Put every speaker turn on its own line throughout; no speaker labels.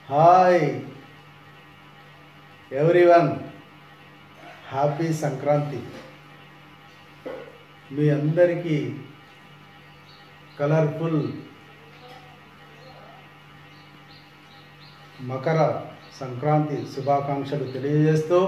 hi everyone happy Sankranti మీ అందరికీ colourful మకర సంక్రాంతి శుభాకాంక్షలు తెలియజేస్తూ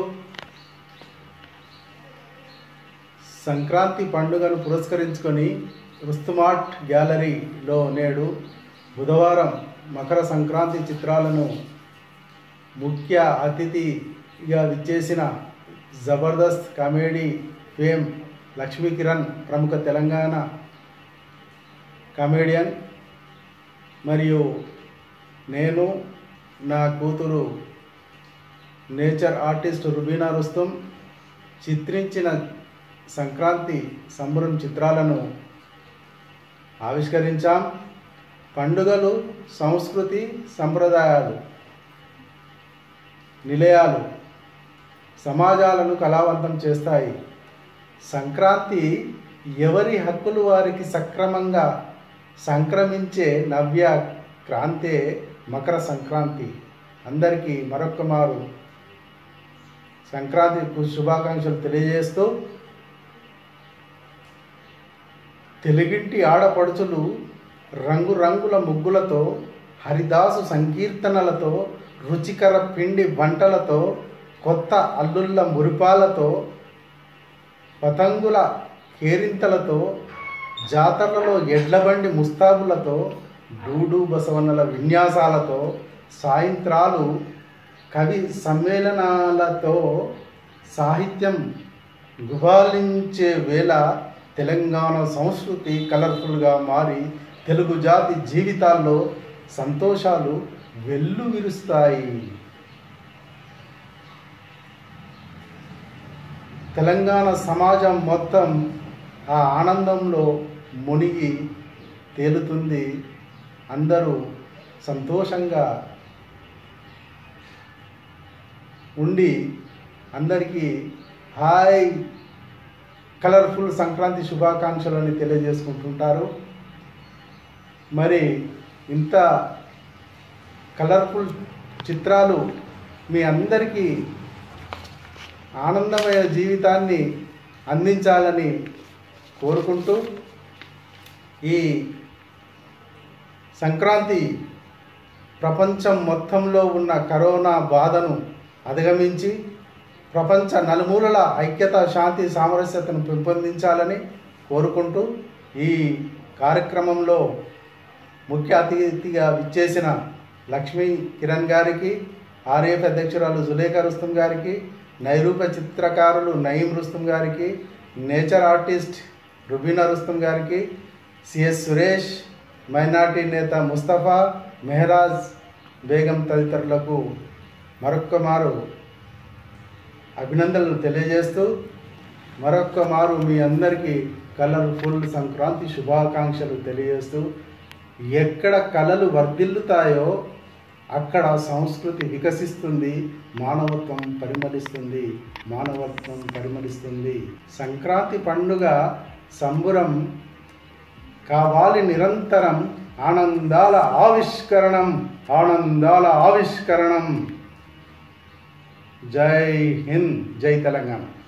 సంక్రాంతి పండుగను పురస్కరించుకొని రుస్తుమార్ట్ గ్యాలరీలో నేడు బుధవారం మకర సంక్రాంతి చిత్రాలను ముఖ్య అతిథిగా విచ్చేసిన జబర్దస్త్ కామెడీ ఫేమ్ లక్ష్మీ కిరణ్ ప్రముఖ తెలంగాణ కామెడియన్ మరియు నేను నా కూతురు నేచర్ ఆర్టిస్ట్ రుబీనా రుస్తుం చిత్రించిన సంక్రాంతి సంబరం చిత్రాలను ఆవిష్కరించాం పండుగలు సంస్కృతి సంప్రదాయాలు నిలయాలు సమాజాలను కళావంతం చేస్తాయి సంక్రాంతి ఎవరి హక్కులు వారికి సక్రమంగా సంక్రమించే నవ్య క్రాంతే మకర సంక్రాంతి అందరికీ మరొక్క మారు సంక్రాంతి శుభాకాంక్షలు తెలియజేస్తూ తెలుగింటి ఆడపడుచులు రంగురంగుల ముగ్గులతో హరిదాసు సంకీర్తనలతో రుచికర పిండి వంటలతో కొత్త అల్లుళ్ళ మురిపాలతో పతంగుల కేరింతలతో జాతరలలో ఎడ్లబండి ముస్తాబులతో డూడు బసవన్నల విన్యాసాలతో సాయంత్రాలు కవి సమ్మేళనాలతో సాహిత్యం గుబాలించే వేళ తెలంగాణ సంస్కృతి కలర్ఫుల్గా మారి తెలుగు జాతి జీవితాల్లో సంతోషాలు వెల్లువిరుస్తాయి తెలంగాణ సమాజం మొత్తం ఆ ఆనందంలో మునిగి తేలుతుంది అందరూ సంతోషంగా ఉండి అందరికీ హాయ్ కలర్ఫుల్ సంక్రాంతి శుభాకాంక్షలని తెలియజేసుకుంటుంటారు మరి ఇంత కలర్ఫుల్ చిత్రాలు మీ అందరికీ ఆనందమైన జీవితాన్ని అందించాలని కోరుకుంటూ ఈ సంక్రాంతి ప్రపంచం మొత్తంలో ఉన్న కరోనా బాధను అధిగమించి ప్రపంచ నలుమూలల ఐక్యత శాంతి సామరస్యతను పెంపొందించాలని కోరుకుంటూ ఈ కార్యక్రమంలో ముఖ్య అతిథిగా విచ్చేసిన లక్ష్మీ కిరణ్ గారికి ఆర్ఎఫ్ అధ్యక్షురాలు జులేఖా రుస్తుం గారికి నైరూప చిత్రకారులు నయీం రుస్తుం గారికి నేచర్ ఆర్టిస్ట్ రుబీనా రుస్తుం గారికి సిఎస్ సురేష్ మైనార్టీ నేత ముస్తఫా మెహరాజ్ బేగం తదితరులకు మరొక్క మారు అభినందనలు తెలియజేస్తూ మరొక్క మారు మీ అందరికీ కలర్ఫుల్ సంక్రాంతి శుభాకాంక్షలు తెలియజేస్తూ ఎక్కడ కళలు వర్ధిల్లుతాయో అక్కడ సంస్కృతి వికసిస్తుంది మానవత్వం పరిమళిస్తుంది మానవత్వం పరిమళిస్తుంది సంక్రాంతి పండుగ సంబురం కావాలి నిరంతరం ఆనందాల ఆవిష్కరణం ఆనందాల ఆవిష్కరణం జై హింద్ జై తెలంగాణ